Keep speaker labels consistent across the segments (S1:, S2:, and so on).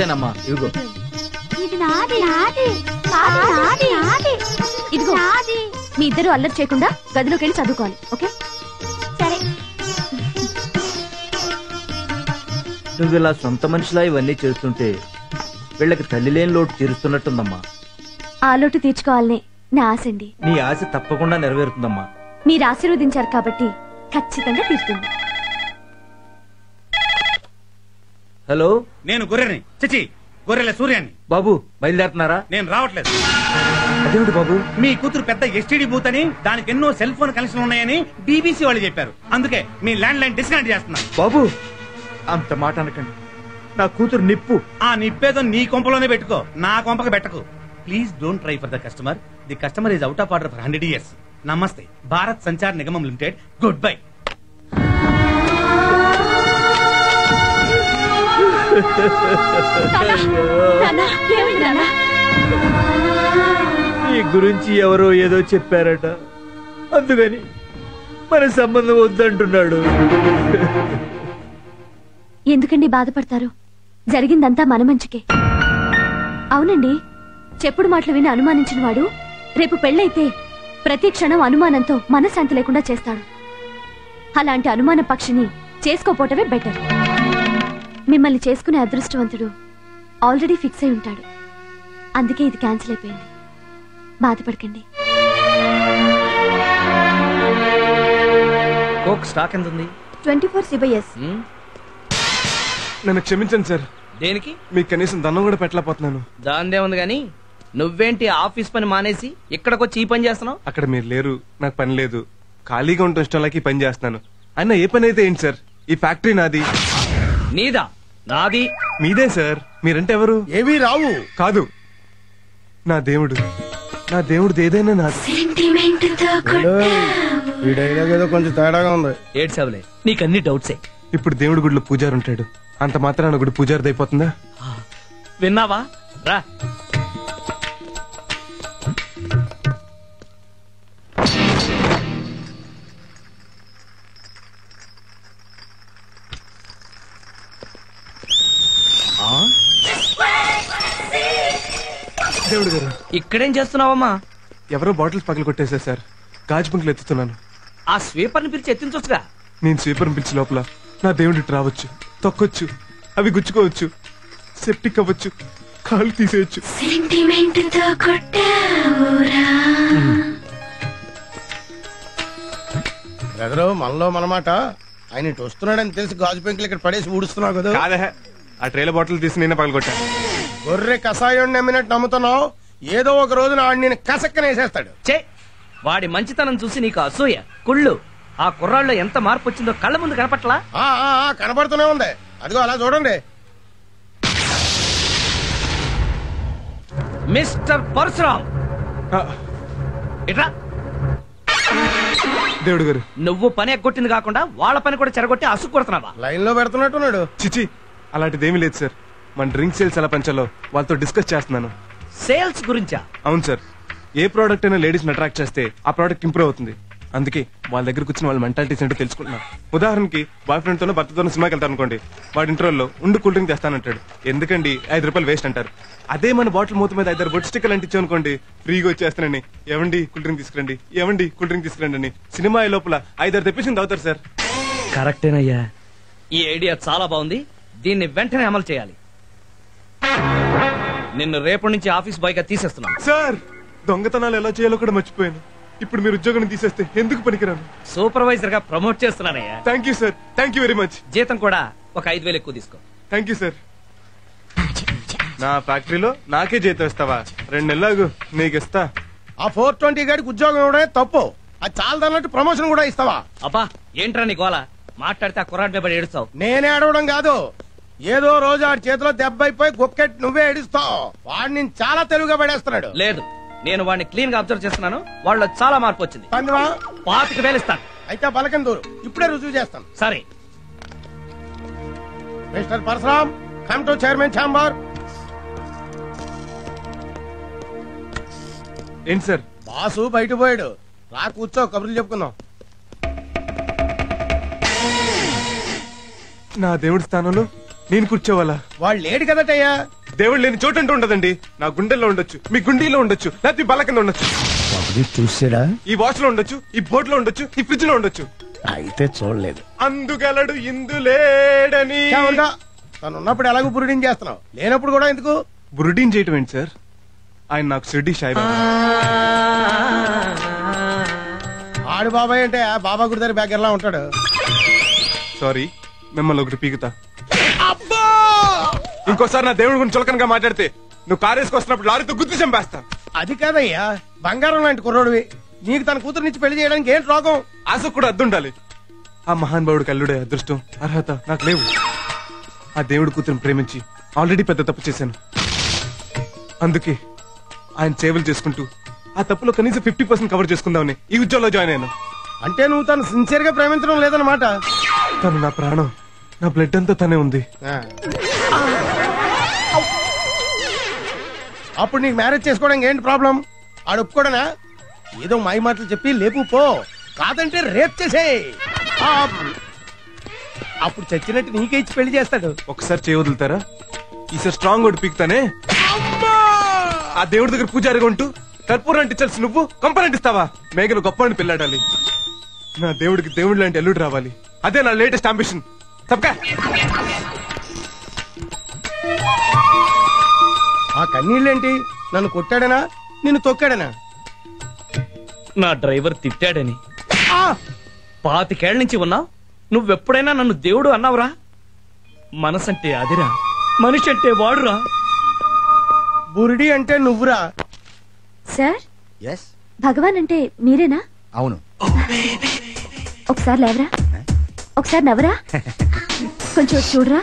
S1: ఇచ్చానమ్మా ఇదిగో
S2: ఇది నాది నాది నాది నాది
S3: ఇదిగో
S2: నాది
S3: మీ ఇద్దరు అల్లరి చేయకుండా గదిలోకి వెళ్ళి చదువుకోవాలి ఓకే
S2: సరే
S1: నువ్వు ఇలా సొంత మనిషిలా ఇవన్నీ చేస్తుంటే వీళ్ళకి తల్లి లేని లోటు తీరుస్తున్నట్టుందమ్మా
S3: ఆ లోటు తీర్చుకోవాలనే నా ఆశ అండి
S1: నీ ఆశ తప్పకుండా నెరవేరుతుందమ్మా
S3: మీరు ఆశీర్వదించారు కాబట్టి ఖచ్చితంగా తీరుతుంది
S1: హలో
S4: నేను గొర్రెని చిచి గొర్రెల సూర్యాన్ని
S1: బాబు బయలుదేరుతున్నారా
S4: నేను రావట్లేదు
S1: అదేమిటి బాబు
S4: మీ కూతురు పెద్ద ఎస్టీడీ బూత్ అని దానికి ఎన్నో సెల్ ఫోన్ కనెక్షన్ ఉన్నాయని బీబీసీ వాళ్ళు చెప్పారు అందుకే మీ ల్యాండ్ లైన్ డిస్కనెక్ట్ చేస్తున్నా
S1: బాబు అంత మాట అనకండి నా కూతురు నిప్పు
S4: ఆ నిప్పేదో నీ కొంపలోనే పెట్టుకో నా కొంపకి పెట్టకు please don't try for the customer the customer is out of order for hundred years నమస్తే భారత్ సంచార్ నిగమం లిమిటెడ్ గుడ్ బై
S3: నాన్నా, ఏమైంది నాన్నా?
S1: నీ గురించి ఎవరో ఏదో చెప్పారట అందుకని మన సంబంధం వద్దంటున్నాడు
S3: ఎందుకండి బాధపడతారు జరిగిందంతా మన మంచికే అవునండి చెప్పుడు మాటలు విని అనుమానించిన వాడు రేపు పెళ్ళైతే ప్రతి క్షణం అనుమానంతో మనశ్శాంతి లేకుండా చేస్తాడు అలాంటి అనుమాన పక్షిని చేసుకోపోవటమే బెటర్ మిమ్మల్ని చేసుకునే అదృష్టవంతుడు ఆల్రెడీ ఫిక్స్ అయి ఉంటాడు అందుకే ఇది క్యాన్సిల్ అయిపోయింది బాధపడకండి
S5: కోక్ స్టాక్ ఎంత ఉంది
S3: ట్వంటీ ఫోర్ సిబైఎస్
S6: నన్ను క్షమించండి సార్
S5: దేనికి
S6: మీకు కనీసం దండం కూడా పెట్టలేకపోతున్నాను
S5: దాందే ఉంది గాని నువ్వేంటి ఆఫీస్ పని మానేసి ఇక్కడికి వచ్చి ఈ పని చేస్తున్నావు
S6: అక్కడ మీరు లేరు నాకు పని లేదు ఖాళీగా ఉండటం ఇష్టం లేక ఈ పని చేస్తున్నాను అయినా ఏ పని అయితే ఏంటి సార్ ఈ ఫ్యాక్టరీ నాది
S5: నీదా నాది
S6: మీదే సార్ మీరంటే ఎవరు
S7: ఏమీ రావు
S6: కాదు నా దేవుడు నా దేవుడు ఏదైనా నాది
S7: ఈ డైలాగ్ ఏదో కొంచెం తేడాగా ఉంది
S5: ఏడ్సావులే నీకు అన్ని డౌట్సే
S6: ఇప్పుడు దేవుడి గుడిలో పూజారి ఉంటాడు అంత మాత్రాన గుడి పూజారిది అయిపోతుందా
S5: విన్నావా రా
S6: దేవుడు గారు
S5: ఇక్కడేం చేస్తున్నావమ్మా
S6: ఎవరో బాటిల్స్ పగలు కొట్టేశారు సార్ గాజు బంకులు ఎత్తుతున్నాను
S5: ఆ స్వీపర్ని పిలిచి ఎత్తించొచ్చుగా
S6: నేను స్వీపర్ పిలిచి లోపల నా దేవుడి రావచ్చు తొక్కొచ్చు అవి గుచ్చుకోవచ్చు సెప్టిక్ అవ్వచ్చు కాళ్ళు తీసేయచ్చు
S7: బ్రదరు మనలో మనమాట ఆయన ఇటు వస్తున్నాడని తెలిసి గాజు పెంకులు ఇక్కడ పడేసి ఊడుస్తున్నావు కదా
S6: కాదే ఆ ట్రైల బాటిల్ తీసి నేనే పగలు కొట్టా
S7: గొర్రె కషాయం నమ్మినట్టు నమ్ముతున్నావు ఏదో ఒక రోజున ఆడు నేను కసక్కన వేసేస్తాడు
S5: చే వాడి మంచితనం చూసి నీకు అసూయ కుళ్ళు ఆ కుర్రాళ్ళలో ఎంత మార్పు వచ్చిందో కళ్ళ ముందు కనపట్లా
S7: ఆ, ఆ, ఆ, కనబడుతూనే ఉంది అదిగో అలా చూడండి
S5: మిస్టర్ పరశురామ్
S6: ఆ,
S5: ఇట్రా
S6: దేవుడు గారు
S5: నువ్వు పని ఎగ్గొట్టింది కాకుండా వాళ్ళ పని కూడా చెరగొట్టి అసుకు కొడుతున్నావా
S7: లైన్ లో పెడుతున్నట్టున్నాడు
S6: చిచి అలాంటిదేమీ లేదు సార్ మన డ్రింక్ సేల్స్ ఎలా పెంచాలో వాళ్ళతో డిస్కస్ చేస్తున్నాను
S5: సేల్స్ గురించా
S6: అవును సార్ ఏ ప్రోడక్ట్ అయినా లేడీస్ అట్రాక్ట్ చేస్తే ఆ ప్రోడక్ట్ ఇంప్రూవ్ అవుతుంది అందుకే వాళ్ళ దగ్గరకు వచ్చిన వాళ్ళ మెంటాలిటీస్ ఏంటో తెలుసుకుంటున్నాను ఉదాహరణకి బాయ్ ఫ్రెండ్ తోనో భర్తతోనో సినిమాకి వెళ్తారు అనుకోండి వాడి ఇంటర్వెల్లో ఉండు కూల్ డ్రింక్ తెస్తానంటాడు ఎందుకండి ఐదు రూపాయలు వేస్ట్ అంటారు అదే మన బాటిల్ మూత మీద ఐదారు బొట్ స్టిక్కర్ అంటించాం అనుకోండి ఫ్రీగా వచ్చేస్తానని ఎవండి కూల్ డ్రింక్ తీసుకురండి ఎవండి కూల్ డ్రింక్ తీసుకురండి అని సినిమా అయ్యే లోపల ఐదారు తెప్పించింది అవుతారు సార్
S5: కరెక్టేనయ్యా ఈ ఐడియా చాలా బాగుంది దీన్ని వెంటనే అమలు చేయాలి నిన్ను రేపటి నుంచి ఆఫీస్ బాయ్ గా తీసేస్తున్నాను
S6: సార్ దొంగతనాలు ఎలా చేయాలో కూడా మర్చిపోయాను ఇప్పుడు మీరు ఉద్యోగం తీసేస్తే ఎందుకు పనికిరాను
S5: సూపర్వైజర్ గా ప్రమోట్ చేస్తున్నానయ్యా
S6: thank you sir thank you very much
S5: జీతం కూడా ఒక ఐదు వేలు ఎక్కువ తీసుకో
S6: థ్యాంక్ యూ సార్ నా ఫ్యాక్టరీలో నాకే జీతం ఇస్తావా రెండు నెలలు నీకు ఇస్తా
S7: ఆ ఫోర్ ట్వంటీ గాడికి ఉద్యోగం ఇవ్వడమే తప్పు అది చాలదన్నట్టు ప్రమోషన్ కూడా ఇస్తావా
S5: అబ్బా ఏంట్రా నీ గోల మాట్లాడితే ఆ కుర్రాడి మీద పడి ఏడుస్తావు
S7: నేనే అడవడం కాదు ఏదో రోజు ఆడి చేతిలో దెబ్బ అయిపోయి గుక్కెట్ నువ్వే ఏడుస్తావు వాడిని నేను చాలా తెలుగుగా పడేస్తున్నాడు
S5: లేదు నేను వాడిని క్లీన్ గా అబ్జర్వ్ చేస్తున్నాను వాళ్ళలో చాలా మార్పు వచ్చింది
S7: పందివా
S5: పాతిక వేలు ఇస్తాను
S7: అయితే బలకం దూరు ఇప్పుడే రుజువు చేస్తాను
S5: సరే
S7: mister Parashuram come to chairman chamber
S6: ఏంటి సార్
S7: బాసు బయట పోయాడు రా కూర్చో కబుర్లు చెప్పుకుందాం
S6: నా దేవుడి స్థానంలో నేను కూర్చోవాలా
S7: వాళ్ళు లేడు కదటయ్యా
S6: దేవుడు లేని చోటు అంటూ ఉండదండి నా గుండెల్లో ఉండొచ్చు మీ గుండీలో ఉండొచ్చు లేకపోతే ఈ బల్ల కింద ఉండొచ్చు
S7: చూసాడా
S6: ఈ వాచ్ లో ఉండొచ్చు ఈ బోట్ లో ఉండొచ్చు ఈ ఫ్రిడ్జ్ లో ఉండొచ్చు
S7: అయితే చూడలేదు
S6: అందుగలడు ఇందులేడని
S7: చావుందా? తను ఉన్నప్పుడు ఎలాగో బురుడిని చేస్తున్నావు లేనప్పుడు కూడా ఎందుకు
S6: బురుడీన్ చేయటం ఏంటి సార్ ఆయన నాకు షిర్డీ సాయి బాబా.
S7: ఆడు బాబాయ్ అంటే ఆ బాబా గుడి దగ్గర బ్యాగర్లా ఉంటాడు
S6: సారీ మిమ్మల్ని ఒకటి పీకుతా ఇంకోసారి నా దేవుడి గురించి చులకనగా మాట్లాడితే నువ్వు కారు వేసుకొస్తున్నప్పుడు లారీతో గుర్తు చంపేస్తా
S7: అది కాదయ్యా బంగారం లాంటి కుర్రోడివి నీకు తన కూతురు నుంచి పెళ్లి చేయడానికి ఏం రోగం
S6: ఆశ కూడా అద్దుండాలి ఆ మహానుభావుడికి అల్లుడే అదృష్టం అర్హత నాకు లేవు ఆ దేవుడి కూతురుని ప్రేమించి ఆల్రెడీ పెద్ద తప్పు చేశాను అందుకే ఆయన సేవలు చేసుకుంటూ ఆ తప్పులో కనీసం ఫిఫ్టీ పర్సెంట్ కవర్ చేసుకుందామని ఈ ఉద్యోగంలో జాయిన్ అయ్యాను
S7: అంటే నువ్వు తను సిన్సియర్ గా ప్రేమించడం లేదన్నమాట
S6: తను నా ప్రాణం నా బ్లడ్ అంతా తనే ఉంది
S7: ఆ. అప్పుడు నీకు మ్యారేజ్ చేసుకోవడానికి ఏంటి ప్రాబ్లం ఆడు ఒప్పుకోడనా ఏదో మాయ మాటలు చెప్పి లేపు పో కాదంటే రేప్ చేసే అప్పుడు చచ్చినట్టు నీకే ఇచ్చి పెళ్లి చేస్తాడు
S6: ఒకసారి చేయ వదులుతారా ఈసారి స్ట్రాంగ్ ఒకటి పీకుతానే ఆ దేవుడి దగ్గర పూజారిగా ఉంటూ కర్పూరం అంటించాల్సి నువ్వు కంపనంటిస్తావా మేఘలు గొప్ప అని పెళ్ళాడాలి నా దేవుడికి దేవుడి లాంటి ఎల్లుడు రావాలి అదే నా లేటెస్ట్ అంబిషన్ తప్పకా
S7: ఆ కన్నీళ్ళేంటి నన్ను కొట్టాడనా నిన్ను తొక్కాడనా
S5: నా డ్రైవర్ తిట్టాడని పాతికేళ్ల నుంచి ఉన్నావు నువ్వెప్పుడైనా నన్ను దేవుడు అన్నావురా మనసంటే అదిరా మనిషి అంటే వాడురా
S7: బురిడి అంటే నువ్వురా
S3: సార్
S8: ఎస్
S3: భగవాన్ అంటే మీరేనా
S8: అవును
S3: ఒకసారి లేవరా ఒకసారి నవ్వరా కొంచెం వచ్చి చూడరా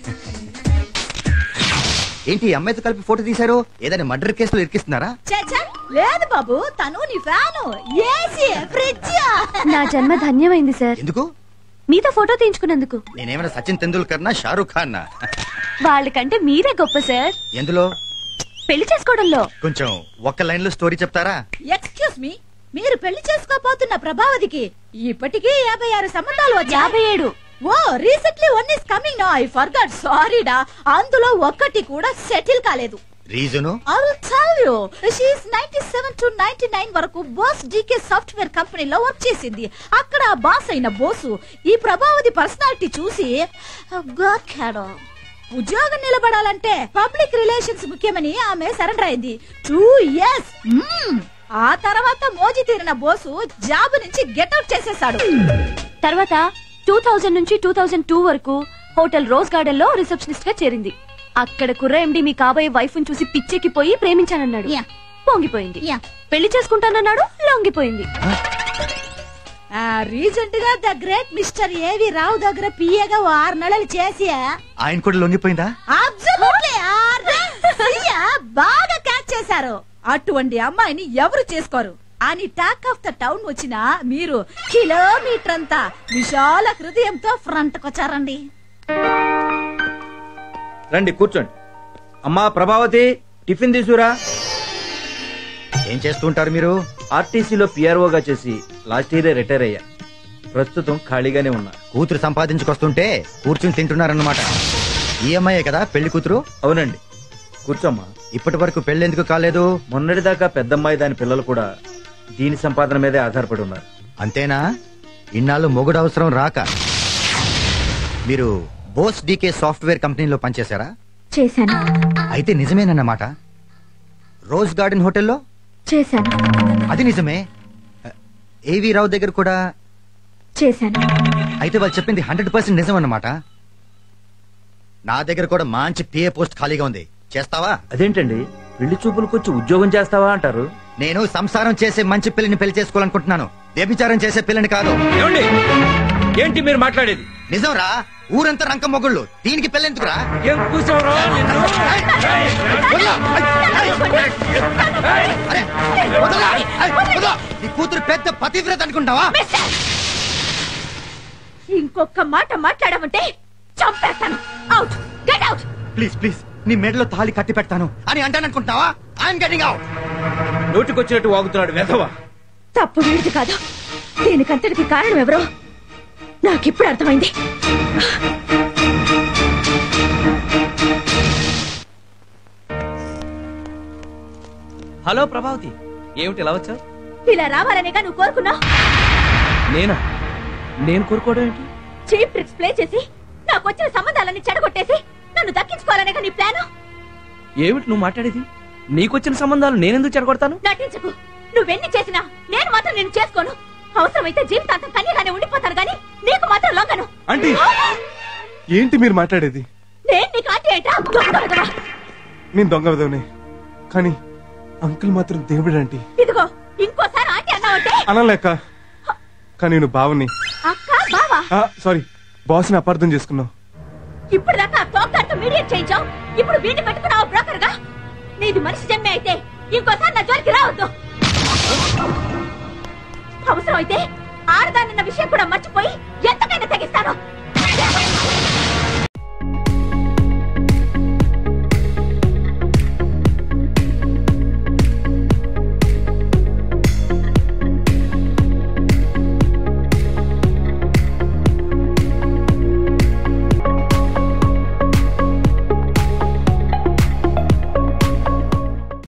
S8: ఏంటి ఈ అమ్మాయితో కలిపి ఫోటో తీశారు ఏదైనా మర్డర్ కేసులో ఇరికిస్తున్నారా
S2: చచ్చా లేదు బాబు తను నీ ఫ్యాను ఏసీ ఫ్రిడ్జ్
S3: నా జన్మ ధన్యమైంది సార్
S8: ఎందుకు
S3: మీతో ఫోటో తీయించుకున్నందుకు
S8: నేనేమైనా సచిన్ తెందూల్కర్ నా షారూక్ ఖాన్ నా
S3: వాళ్ళకంటే మీరే గొప్ప సార్
S8: ఎందులో
S3: పెళ్లి చేసుకోవడంలో
S8: కొంచెం ఒక్క లైన్ లో స్టోరీ చెప్తారా
S2: ఎక్స్క్యూజ్ మీ మీరు పెళ్లి చేసుకోబోతున్న ప్రభావతికి ఇప్పటికీ యాభై ఆరు సంబంధాలు వచ్చాయి
S3: యాభై ఏడు
S2: oh recently one is coming no I forgot సారీడా అందులో ఒక్కటి కూడా సెటిల్ కాలేదు
S8: reason
S2: I will tell you she is 97 to 99 వరకు బాస్ డీకే సాఫ్ట్వేర్ కంపెనీలో వర్క్ చేసింది అక్కడ ఆ బాస్ అయిన బోసు ఈ ప్రభావతి పర్సనాలిటీ చూసి గాకాడు ఉద్యోగం నిలబడాలంటే పబ్లిక్ రిలేషన్స్ ముఖ్యమని ఆమె సరెండర్ అయింది టూ ఇయర్స్ ఆ తర్వాత మోజీ తీరిన బోసు జాబ్ నుంచి గెట్అవుట్ చేసేశాడు
S3: తర్వాత టూ థౌజండ్ నుంచి టూ థౌజండ్ టూ వరకు హోటల్ రోజ్ గార్డెన్ లో రిసెప్షనిస్ట్ గా చేరింది అక్కడ కుర్ర ఎండి మీ కాబోయే వైఫ్ చూసి పిచ్చెక్కిపోయి ప్రేమించానన్నాడు
S2: యా.
S3: పొంగిపోయింది
S2: యా.
S3: పెళ్లి చేసుకుంటానన్నాడు లొంగిపోయింది
S2: రీసెంట్ గా the great mister AV Rao దగ్గర పిఏగా ఓ ఆరు నెలలు చేసి
S8: ఆయన కూడా లొంగిపోయిందా
S2: అబ్సల్యూట్లీ బాగా క్యాచ్ చేశారు అటువంటి అమ్మాయిని ఎవరు చేసుకోరు అని టాక్ ఆఫ్ ద టౌన్ వచ్చిన మీరు కిలోమీటర్ అంతా విశాల హృదయంతో ఫ్రంట్ కొచ్చారండి
S1: రండి కూర్చోండి అమ్మా ప్రభావతి టిఫిన్ తీసుకురా
S8: ఏం చేస్తుంటారు మీరు
S1: ఆర్టీసీలో పిఆర్ఓగా చేసి లాస్ట్ ఇయరే రిటైర్ అయ్యా ప్రస్తుతం ఖాళీగానే ఉన్నా
S8: కూతురు సంపాదించుకొస్తుంటే కూర్చుని తింటున్నారన్నమాట ఈఎంఐ కదా పెళ్లి కూతురు
S1: అవునండి కూర్చోమ్మా
S8: ఇప్పటి వరకు పెళ్లి కాలేదు
S1: మొన్నటిదాకా పెద్దమ్మాయి దాని పిల్లలు కూడా దీని సంపాదన మీదే ఆధారపడి ఉన్నారు
S8: అంతేనా ఇన్నాళ్ళు మొగుడు అవసరం రాక మీరు బోస్ డీకే సాఫ్ట్వేర్ కంపెనీలో పనిచేశారా
S3: చేశాను
S8: అయితే నిజమేనన్నమాట రోజ్ గార్డెన్ హోటల్లో
S3: చేశాను
S8: అది నిజమే ఏవి రావు దగ్గర కూడా
S3: చేశాను
S8: అయితే వాళ్ళు చెప్పింది హండ్రెడ్ పర్సెంట్ నిజం అన్నమాట నా దగ్గర కూడా మంచి పిఏ పోస్ట్ ఖాళీగా ఉంది చేస్తావా
S1: అదేంటండి పెళ్లి చూపులకు ఉద్యోగం చేస్తావా అంటారు
S8: నేను సంసారం చేసే మంచి పిల్లని పెళ్లి చేసుకోవాలనుకుంటున్నాను వ్యభిచారం చేసే పిల్లని కాదు
S5: ఏమండి ఏంటి మీరు మాట్లాడేది
S8: నిజం రా ఊరంతా రంక మొగుళ్ళు దీనికి పెళ్ళెందుకురా
S5: ఏం కూర్చోవరా నిన్ను?
S8: అరే, వదలరా. ఏయ్, వదలు. నీ కూతురు పెద్ద పతివ్రత అనుకుంటావా
S2: ఇంకొక మాట మాట్లాడమంటే చంపేస్తాను out get out
S8: please please నీ మెడలో తాళి కట్టి పెడతాను అని అంటాననుకుంటావా ఐఎమ్ గెటింగ్ అవుట్
S1: నోటికొచ్చినట్టు వాగుతున్నాడు వెధవా
S3: తప్పు వీడిది కాదు దీనికంతటికి కారణం ఎవరో నాకిప్పుడు అర్థమైంది
S5: హలో ప్రభావతి ఏమిటి ఇలా వచ్చావు
S3: ఇలా రావాలనేగా నువ్వు కోరుకున్నావు
S5: నేనా నేను కోరుకోవడం ఏంటి
S3: చీప్ ట్రిక్స్ ప్లే చేసి నాకు వచ్చిన సంబంధాలన్నీ చెడగొట్టేసి నన్ను దక్కించుకోవాలనేగా నీ ప్లాను
S5: ఏమిటి నువ్వు మాట్లాడేది నీకొచ్చిన సంబంధాలు నేనెందుకు చెడగొడతాను
S3: నటించకు నువ్వెన్ని చేసినా నేను మాత్రం నేను చేసుకోను అవసరమైతే జీవితాంతం కన్యగానే ఉండిపోతాను గాని నీకు మాత్రం లొంగను
S6: ఆంటీ ఏంటి మీరు మాట్లాడేది
S3: నేను నీకు ఆంటీ ఏంటా దొంగ వెధవా.
S6: నేను దొంగ విధవనే కానీ అంకుల్ మాత్రం దేవుడు ఆంటీ
S3: ఇదిగో ఇంకోసారి ఆంటీ అన్నావంటే
S6: అనలేక కానీ నేను బావని
S3: అక్క బావా
S6: సారీ బాస్ని అపార్థం చేసుకున్నావు
S3: ఇప్పుడు దాకా ఆ తోకతో మీడియేట్ చేయించావు ఇప్పుడు వీడిని పెట్టుకున్నావు బ్రోకర్ గా నీది మనిషి జన్మే అయితే ఇంకోసారి నా జోలికి రావద్దు అవసరం అయితే ఆడదానన్న విషయం కూడా మర్చిపోయి